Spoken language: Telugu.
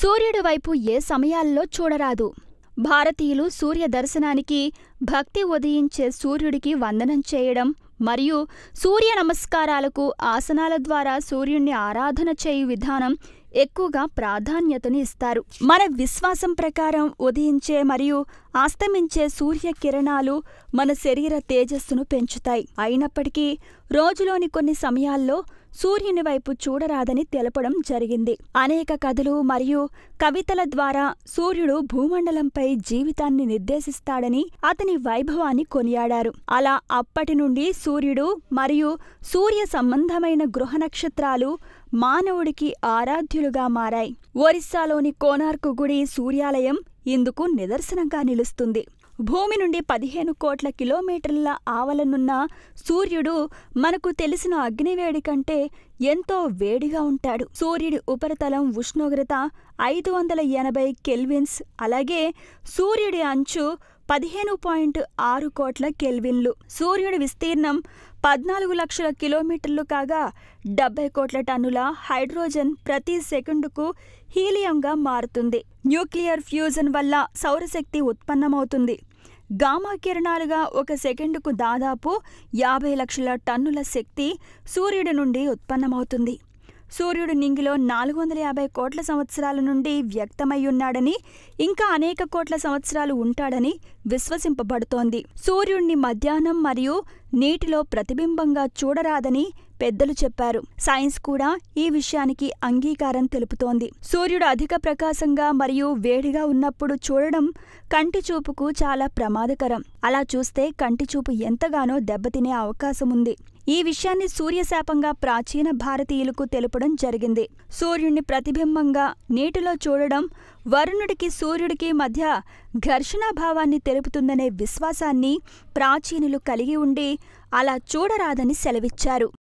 సూర్యుడి వైపు ఏ సమయాల్లో చూడరాదు భారతీయులు సూర్య దర్శనానికి భక్తి ఉదయించే సూర్యుడికి వందనం చేయడం మరియు సూర్య నమస్కారాలకు ఆసనాల ద్వారా సూర్యుణ్ణి ఆరాధన చేయు విధానం ఎక్కువగా ప్రాధాన్యతను ఇస్తారు మన విశ్వాసం ప్రకారం ఉదయించే మరియు అస్తమించే సూర్య కిరణాలు మన శరీర తేజస్సును పెంచుతాయి అయినప్పటికీ రోజులోని కొన్ని సమయాల్లో సూర్యుని వైపు చూడరాదని తెలపడం జరిగింది అనేక కథలు మరియు కవితల ద్వారా సూర్యుడు భూమండలంపై జీవితాన్ని నిర్దేశిస్తాడని అతని వైభవాన్ని కొనియాడారు అలా అప్పటి నుండి సూర్యుడు మరియు సూర్య సంబంధమైన గృహ నక్షత్రాలు మానవుడికి ఆరాధ్యులుగా మారాయి ఒరిస్సాలోని కోనార్కు గుడి సూర్యాలయం ఇందుకు నిదర్శనంగా నిలుస్తుంది భూమి నుండి పదిహేను కోట్ల కిలోమీటర్ల ఆవలనున్న సూర్యుడు మనకు తెలిసిన అగ్నివేడి కంటే ఎంతో వేడిగా ఉంటాడు సూర్యుడి ఉపరితలం ఉష్ణోగ్రత ఐదు వందల ఎనభై కెల్విన్స్ అలాగే సూర్యుడి అంచు పదిహేను పాయింట్ ఆరు కోట్ల కెల్విన్లు సూర్యుడి విస్తీర్ణం పద్నాలుగు లక్షల కిలోమీటర్లు కాగా డెబ్బై కోట్ల టన్నుల హైడ్రోజన్ ప్రతి సెకండుకు హీలియంగా మారుతుంది న్యూక్లియర్ ఫ్యూజన్ వల్ల సౌరశక్తి ఉత్పన్నమవుతుంది గామా కిరణాలుగా ఒక సెకండుకు దాదాపు యాభై లక్షల టన్నుల శక్తి సూర్యుడి నుండి ఉత్పన్నమవుతుంది సూర్యుడు నింగిలో నాలుగు వందల యాభై కోట్ల సంవత్సరాల నుండి వ్యక్తమయ్యున్నాడని ఇంకా అనేక కోట్ల సంవత్సరాలు ఉంటాడని విశ్వసింపబడుతోంది సూర్యుడిని మధ్యాహ్నం మరియు నీటిలో ప్రతిబింబంగా చూడరాదని పెద్దలు చెప్పారు సైన్స్ కూడా ఈ విషయానికి అంగీకారం తెలుపుతోంది సూర్యుడు అధిక ప్రకాశంగా మరియు వేడిగా ఉన్నప్పుడు చూడడం కంటి చూపుకు చాలా ప్రమాదకరం అలా చూస్తే కంటి చూపు ఎంతగానో దెబ్బతినే అవకాశం ఉంది ఈ విషయాన్ని సూర్యశాపంగా ప్రాచీన భారతీయులకు తెలుపడం జరిగింది సూర్యుడిని ప్రతిబింబంగా నీటిలో చూడడం వరుణుడికి సూర్యుడికి మధ్య ఘర్షణాభావాన్ని తెలుపుతుందనే విశ్వాసాన్ని ప్రాచీనులు కలిగి ఉండి అలా చూడరాదని సెలవిచ్చారు